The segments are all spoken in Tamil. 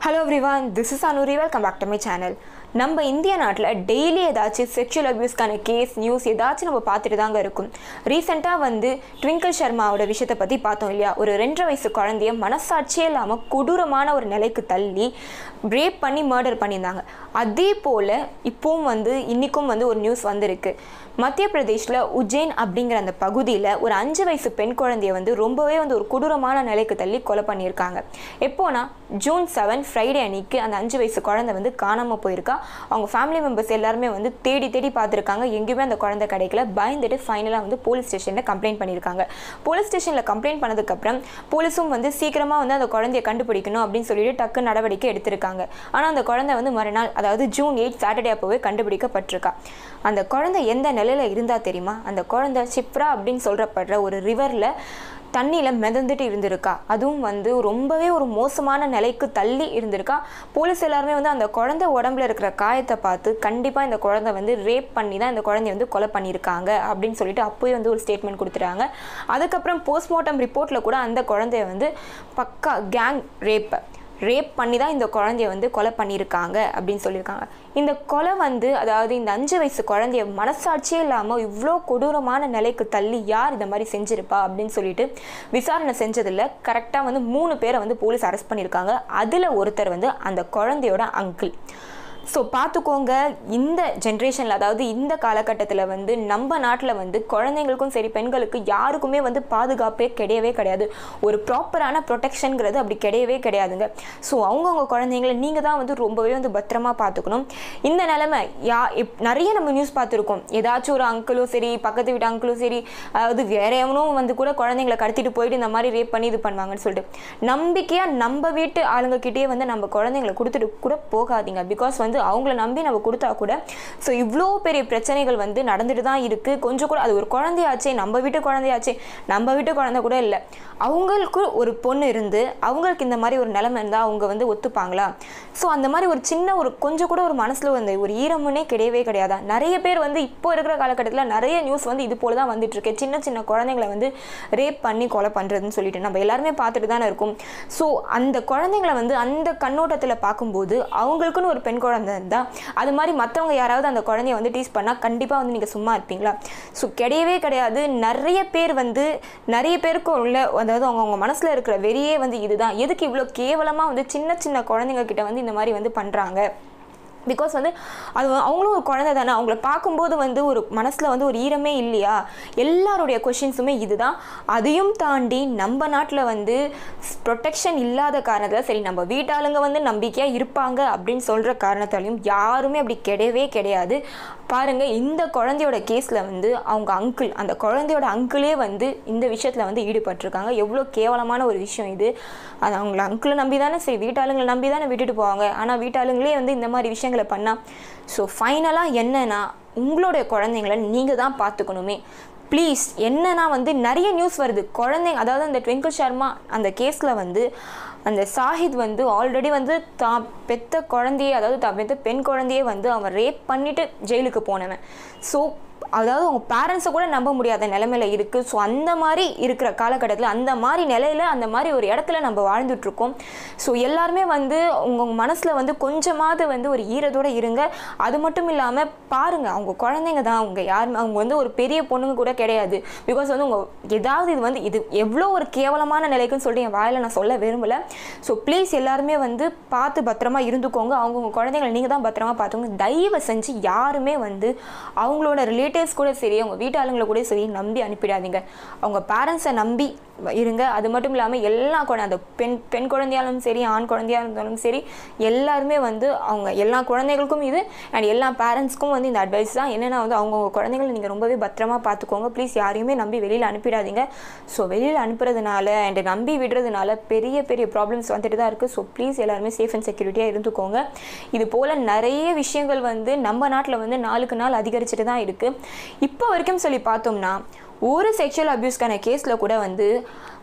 hello everyone this is Anuri welcome back to my channel நம்ம இந்திய நாட்டில் டெய்லி ஏதாச்சும் செக்ஷுவல் அபியூஸ்க்கான கேஸ் நியூஸ் ஏதாச்சும் நம்ம பார்த்துட்டு தாங்க இருக்கும் ரீசெண்டாக வந்து ட்விங்கிள் சர்மாவோட விஷயத்தை பற்றி பார்த்தோம் இல்லையா ஒரு ரெண்டரை வயசு குழந்தைய மனசாட்சியே இல்லாமல் கொடூரமான ஒரு நிலைக்கு தள்ளி ரேப் பண்ணி மர்டர் பண்ணியிருந்தாங்க அதே போல் இப்போவும் வந்து இன்றைக்கும் வந்து ஒரு நியூஸ் வந்திருக்கு மத்திய பிரதேஷில் உஜ்ஜைன் அப்படிங்கிற அந்த பகுதியில் ஒரு அஞ்சு வயசு பெண் குழந்தைய வந்து ரொம்பவே வந்து ஒரு கொடூரமான நிலைக்கு தள்ளி கொலை பண்ணியிருக்காங்க எப்போனா ஜூன் செவன் ஃப்ரைடே அன்னைக்கு அந்த அஞ்சு வயசு குழந்தை வந்து காணாமல் போயிருக்கா அவங்க ஃபேமிலி மெம்பர்ஸ் எல்லாருமே வந்து தேடி தேடி பார்த்துருக்காங்க எங்கேயுமே அந்த குழந்தை கிடைக்கல பயந்துட்டு ஃபைனலாக வந்து போலீஸ் ஸ்டேஷனில் கம்ப்ளைண்ட் பண்ணியிருக்காங்க போலீஸ் ஸ்டேஷனில் கம்ப்ளைண்ட் பண்ணதுக்கப்புறம் போலீஸும் வந்து சீக்கிரமாக வந்து அந்த குழந்தைய கண்டுபிடிக்கணும் அப்படின்னு சொல்லிட்டு டக்கு நடவடிக்கை எடுத்திருக்காங்க ஆனால் அந்த குழந்தை வந்து மறுநாள் அதாவது ஜூன் எயிட் சாட்டர்டே அப்போவே கண்டுபிடிக்கப்பட்டிருக்கா அந்த குழந்தை எந்த நிலையில் இருந்தால் தெரியுமா அந்த குழந்தை சிப்ரா அப்படின்னு சொல்கிறப்படுற ஒரு ரிவரில் தண்ணியில் மிதந்துட்டு இருந்திருக்கா அதுவும் வந்து ரொம்பவே ஒரு மோசமான நிலைக்கு தள்ளி இருந்திருக்கா போலீஸ் எல்லாருமே வந்து அந்த குழந்தை உடம்புல இருக்கிற காயத்தை பார்த்து கண்டிப்பாக இந்த குழந்தை வந்து ரேப் பண்ணி தான் இந்த குழந்தைய வந்து கொலை பண்ணியிருக்காங்க அப்படின்னு சொல்லிட்டு அப்போயே வந்து ஒரு ஸ்டேட்மெண்ட் கொடுத்துட்டாங்க அதுக்கப்புறம் போஸ்ட்மார்ட்டம் ரிப்போர்ட்டில் கூட அந்த குழந்தைய வந்து பக்கா கேங் ரேப் ரேப் பண்ணி தான் இந்த குழந்தைய வந்து கொலை பண்ணியிருக்காங்க அப்படின்னு சொல்லியிருக்காங்க இந்த கொலை வந்து அதாவது இந்த அஞ்சு வயசு குழந்தைய மனசாட்சியே இல்லாமல் இவ்வளோ கொடூரமான நிலைக்கு தள்ளி யார் இந்த மாதிரி செஞ்சிருப்பா அப்படின்னு சொல்லிட்டு விசாரணை செஞ்சதில் கரெக்டாக வந்து மூணு பேரை வந்து போலீஸ் அரெஸ்ட் பண்ணியிருக்காங்க அதில் ஒருத்தர் வந்து அந்த குழந்தையோட அங்கிள் ஸோ பார்த்துக்கோங்க இந்த ஜென்ரேஷனில் அதாவது இந்த காலகட்டத்தில் வந்து நம்ம நாட்டில் வந்து குழந்தைங்களுக்கும் சரி பெண்களுக்கு யாருக்குமே வந்து பாதுகாப்பே கிடையவே கிடையாது ஒரு ப்ராப்பரான ப்ரொடெக்ஷனுங்கிறது அப்படி கிடையவே கிடையாதுங்க ஸோ அவங்கவுங்க குழந்தைங்கள நீங்கள் தான் வந்து ரொம்பவே வந்து பத்திரமா பார்த்துக்கணும் இந்த நிலமை யா இப் நிறைய நம்ம நியூஸ் பார்த்துருக்கோம் ஏதாச்சும் ஒரு அங்கிளும் சரி பக்கத்து வீட்டு அங்கிளும் சரி அதாவது வேற எவனும் வந்து கூட குழந்தைங்களை கடத்திட்டு போயிட்டு இந்த மாதிரி ரேப் பண்ணி இது பண்ணுவாங்கன்னு சொல்லிட்டு நம்பிக்கையாக நம்ம வீட்டு ஆளுங்கக்கிட்டே வந்து நம்ம குழந்தைங்களை கொடுத்துட்டு கூட போகாதீங்க பிகாஸ் வந்து அவங்கள நம்பி நம்ம கொடுத்தா கூட ஸோ இவ்வளோ பெரிய பிரச்சனைகள் வந்து நடந்துட்டு தான் இருக்குது கொஞ்சம் கூட அது ஒரு குழந்தையாச்சே நம்ம வீட்டு குழந்தையாச்சே நம்ம வீட்டு குழந்தை கூட இல்லை அவங்களுக்கு ஒரு பொண்ணு இருந்து அவங்களுக்கு இந்த மாதிரி ஒரு நிலைமை இருந்தால் அவங்க வந்து ஒத்துப்பாங்களா ஸோ அந்த மாதிரி ஒரு சின்ன ஒரு கொஞ்சம் கூட ஒரு மனசில் வந்து ஒரு ஈரமுனே கிடையவே கிடையாதா நிறைய பேர் வந்து இப்போ இருக்கிற காலகட்டத்தில் நிறைய நியூஸ் வந்து இது போல தான் வந்துட்டு இருக்கு சின்ன சின்ன குழந்தைங்களை வந்து ரேப் பண்ணி கொலை பண்ணுறதுன்னு சொல்லிட்டு நம்ம எல்லாருமே பார்த்துட்டு தானே இருக்கும் ஸோ அந்த குழந்தைங்களை வந்து அந்த கண்ணோட்டத்தில் பார்க்கும்போது அவங்களுக்குன்னு ஒரு பெண் குழந்தை இருந்தால் அது மாதிரி மற்றவங்க யாராவது அந்த குழந்தைய வந்து டீஸ் பண்ணால் கண்டிப்பாக வந்து நீங்கள் சும்மா இருப்பீங்களா ஸோ கிடையவே கிடையாது நிறைய பேர் வந்து நிறைய பேருக்கு உள்ள அதாவது அவங்கவுங்க மனசில் இருக்கிற வெறியே வந்து இதுதான் எதுக்கு இவ்வளோ கேவலமாக வந்து சின்ன சின்ன குழந்தைங்க கிட்ட வந்து இந்த மாதிரி வந்து பண்ணுறாங்க பிகாஸ் வந்து அது வந்து அவங்களும் ஒரு குழந்தை தானே அவங்கள பார்க்கும்போது வந்து ஒரு மனசில் வந்து ஒரு ஈரமே இல்லையா எல்லாருடைய கொஷின்ஸுமே இதுதான் அதையும் தாண்டி நம்ம நாட்டில் வந்து ப்ரொடெக்ஷன் இல்லாத காரணத்தில் சரி நம்ம வீட்டாளுங்க வந்து நம்பிக்கையாக இருப்பாங்க அப்படின்னு சொல்கிற காரணத்தாலையும் யாருமே அப்படி கிடையவே கிடையாது பாருங்கள் இந்த குழந்தையோட கேஸில் வந்து அவங்க அங்கிள் அந்த குழந்தையோட அங்கிளே வந்து இந்த விஷயத்தில் வந்து ஈடுபட்டிருக்காங்க எவ்வளோ கேவலமான ஒரு விஷயம் இது அது அவங்கள அங்கிளை நம்பி தானே சரி வீட்டாளுங்களை நம்பி தானே விட்டுட்டு போவாங்க ஆனால் வீட்டாளுங்களே வந்து இந்த மாதிரி விஷயங்களை பண்ணால் ஸோ ஃபைனலாக என்னன்னா உங்களுடைய குழந்தைங்கள நீங்கள் தான் பார்த்துக்கணுமே ப்ளீஸ் என்னன்னா வந்து நிறைய நியூஸ் வருது குழந்தைங்க அதாவது அந்த ட்விங்கிள் சர்மா அந்த கேஸில் வந்து அந்த சாஹித் வந்து ஆல்ரெடி வந்து தான் பெத்த குழந்தையே அதாவது தான் பெத்த பெண் குழந்தையே வந்து அவன் ரேப் பண்ணிட்டு ஜெயிலுக்கு போனவன் ஸோ அதாவது அவங்க பேரண்ட்ஸை கூட நம்ப முடியாத நிலைமையில இருக்குது ஸோ அந்த மாதிரி இருக்கிற காலகட்டத்தில் அந்த மாதிரி நிலையில் அந்த மாதிரி ஒரு இடத்துல நம்ம வாழ்ந்துட்டுருக்கோம் ஸோ எல்லாருமே வந்து உங்கள் மனசில் வந்து கொஞ்சமாவது வந்து ஒரு ஈரத்தோடு இருங்க அது மட்டும் இல்லாமல் பாருங்கள் அவங்க குழந்தைங்க தான் அவங்க யாருமே அவங்க வந்து ஒரு பெரிய பொண்ணுங்க கூட கிடையாது பிகாஸ் வந்து உங்கள் ஏதாவது இது வந்து இது எவ்வளோ ஒரு கேவலமான நிலைக்குன்னு சொல்லிட்டு என் வாயில் நான் சொல்ல விரும்பலை ஸோ ப்ளீஸ் எல்லாருமே வந்து பார்த்து பத்திரமா இருந்துக்கோங்க அவங்கவுங்க குழந்தைங்களை நீங்கள் தான் பத்திரமா பார்த்துக்கோங்க தயவு செஞ்சு யாருமே வந்து அவங்களோட ரிலேட்டிவ் ரிலேட்டிவ்ஸ் கூட சரி அவங்க வீட்டு ஆளுங்களை கூட சரி நம்பி அனுப்பிடாதீங்க அவங்க பேரண்ட்ஸை நம்பி இருங்க அது மட்டும் இல்லாமல் எல்லா குழந்தை அந்த பெண் பெண் குழந்தையாலும் சரி ஆண் குழந்தையாக இருந்தாலும் சரி எல்லாருமே வந்து அவங்க எல்லா குழந்தைகளுக்கும் இது அண்ட் எல்லா பேரண்ட்ஸ்க்கும் வந்து இந்த அட்வைஸ் தான் என்னென்னா வந்து அவங்கவுங்க குழந்தைகளை நீங்கள் ரொம்பவே பத்திரமா பார்த்துக்கோங்க ப்ளீஸ் யாரையுமே நம்பி வெளியில் அனுப்பிடாதீங்க ஸோ வெளியில் அனுப்புறதுனால அண்ட் நம்பி விடுறதுனால பெரிய பெரிய ப்ராப்ளம்ஸ் வந்துட்டு தான் இருக்குது ஸோ ப்ளீஸ் எல்லாருமே சேஃப் அண்ட் செக்யூரிட்டியாக இருந்துக்கோங்க இது போல் நிறைய விஷயங்கள் வந்து நம்ம நாட்டில் வந்து நாளுக்கு நாள் அதிகரிச்சுட்டு தான் இருக்குது இப்போ வரைக்கும் சொல்லி பார்த்தோம்னா ஒரு செக்ஷுவல் அப்யூஸ்க்கான கேஸில் கூட வந்து ஒரு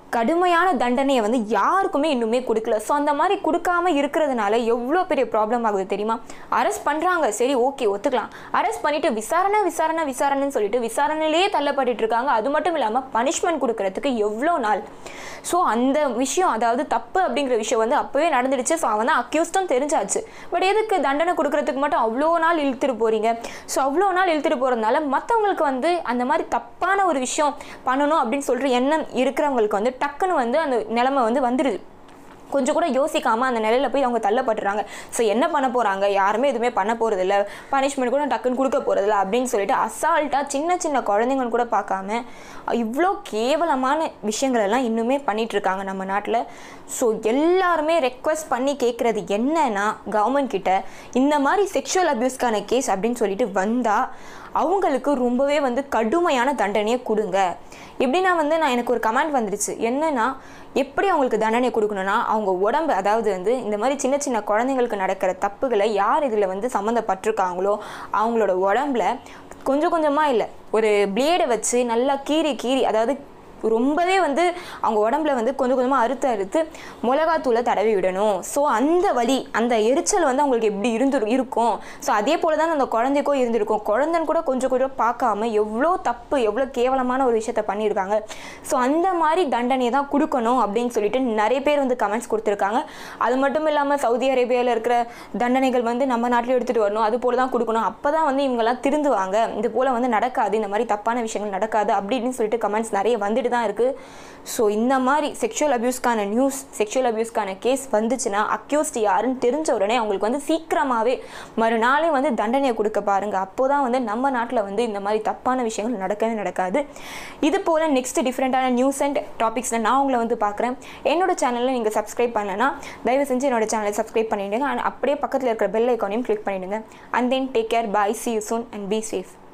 கடுமையான தண்டனையை வந்து யாருக்குமே இன்னுமே கொடுக்கல ஸோ அந்த மாதிரி கொடுக்காம இருக்கிறதுனால எவ்வளோ பெரிய ப்ராப்ளம் ஆகுது தெரியுமா அரெஸ்ட் பண்ணுறாங்க சரி ஓகே ஒத்துக்கலாம் அரெஸ்ட் பண்ணிட்டு விசாரணை விசாரணை விசாரணைன்னு சொல்லிட்டு விசாரணையிலேயே தள்ளப்பட்டுட்டு இருக்காங்க அது மட்டும் இல்லாமல் பனிஷ்மெண்ட் கொடுக்கறதுக்கு எவ்வளோ நாள் ஸோ அந்த விஷயம் அதாவது தப்பு அப்படிங்கிற விஷயம் வந்து அப்போவே நடந்துடுச்சு ஸோ அவன் தான் அக்யூஸ்டும் தெரிஞ்சாச்சு பட் எதுக்கு தண்டனை கொடுக்கறதுக்கு மட்டும் அவ்வளோ நாள் இழுத்துட்டு போகிறீங்க ஸோ அவ்வளோ நாள் இழுத்துட்டு போகிறதுனால மற்றவங்களுக்கு வந்து அந்த மாதிரி தப்பான ஒரு விஷயம் பண்ணணும் அப்படின்னு சொல்கிற எண்ணம் இருக்கிறவங்களுக்கு வந்து டக்குன்னு வந்து அந்த நிலைமை வந்து வந்துடுது கொஞ்சம் கூட யோசிக்காமல் அந்த நிலையில் போய் அவங்க தள்ளப்பட்டுறாங்க ஸோ என்ன பண்ண போகிறாங்க யாருமே எதுவுமே பண்ண போகிறதில்ல பனிஷ்மெண்ட் கூட டக்குன்னு கொடுக்க போகிறதில்ல அப்படின்னு சொல்லிட்டு அசால்ட்டாக சின்ன சின்ன குழந்தைங்க கூட பார்க்காம இவ்வளோ கேவலமான விஷயங்கள் எல்லாம் இன்னுமே பண்ணிட்டு இருக்காங்க நம்ம நாட்டில் ஸோ எல்லாருமே ரெக்வஸ்ட் பண்ணி கேட்குறது என்னன்னா கவர்மெண்ட் கிட்ட இந்த மாதிரி செக்ஷுவல் அப்யூஸ்க்கான கேஸ் அப்படின்னு சொல்லிட்டு வந்தால் அவங்களுக்கு ரொம்பவே வந்து கடுமையான தண்டனையை கொடுங்க எப்படின்னா வந்து நான் எனக்கு ஒரு கமெண்ட் வந்துருச்சு என்னன்னா எப்படி அவங்களுக்கு தண்டனை கொடுக்கணும்னா அவங்க உடம்பு அதாவது வந்து இந்த மாதிரி சின்ன சின்ன குழந்தைங்களுக்கு நடக்கிற தப்புகளை யார் இதில் வந்து சம்மந்தப்பட்டிருக்காங்களோ அவங்களோட உடம்புல கொஞ்சம் கொஞ்சமாக இல்லை ஒரு பிளேடை வச்சு நல்லா கீறி கீறி அதாவது ரொம்பவே வந்து அவங்க உடம்புல வந்து கொஞ்சம் கொஞ்சமாக அறுத்து அறுத்து மிளகாத்தூளை தடவி விடணும் ஸோ அந்த வலி அந்த எரிச்சல் வந்து அவங்களுக்கு எப்படி இருந்து இருக்கும் ஸோ அதே போல் தான் அந்த குழந்தைக்கும் இருந்திருக்கும் குழந்தைன்னு கூட கொஞ்சம் கொஞ்சம் பார்க்காம எவ்வளோ தப்பு எவ்வளோ கேவலமான ஒரு விஷயத்த பண்ணியிருக்காங்க ஸோ அந்த மாதிரி தண்டனையை தான் கொடுக்கணும் அப்படின்னு சொல்லிட்டு நிறைய பேர் வந்து கமெண்ட்ஸ் கொடுத்துருக்காங்க அது மட்டும் இல்லாமல் சவுதி அரேபியாவில் இருக்கிற தண்டனைகள் வந்து நம்ம நாட்டில் எடுத்துகிட்டு வரணும் அது போல தான் கொடுக்கணும் அப்போ தான் வந்து இவங்கெல்லாம் திருந்துவாங்க இது போல் வந்து நடக்காது இந்த மாதிரி தப்பான விஷயங்கள் நடக்காது அப்படின்னு சொல்லிட்டு கமெண்ட்ஸ் நிறைய வந்துட்டு தான் இருக்குது ஸோ இந்த மாதிரி செக்ஷுவல் அப்யூஸ்க்கான நியூஸ் செக்ஷுவல் அப்யூஸ்க்கான கேஸ் வந்துச்சுன்னா அக்யூஸ்ட் யாருன்னு தெரிஞ்ச உடனே அவங்களுக்கு வந்து சீக்கிரமாகவே மறுநாளே வந்து தண்டனையை கொடுக்க பாருங்கள் அப்போ தான் வந்து நம்ம நாட்டில் வந்து இந்த மாதிரி தப்பான விஷயங்கள் நடக்கவே நடக்காது இது போல் நெக்ஸ்ட் டிஃப்ரெண்ட்டான நியூஸ் அண்ட் டாபிக்ஸில் நான் உங்களை வந்து பார்க்குறேன் என்னோட சேனலில் நீங்கள் சப்ஸ்கிரைப் பண்ணலன்னா தயவு செஞ்சு என்னோட சேனலை சப்ஸ்கிரைப் பண்ணிவிடுங்க அண்ட் அப்படியே பக்கத்தில் இருக்கிற பெல் ஐக்கானையும் கிளிக் பண்ணிவிடுங்க and then take care bye see you soon and be safe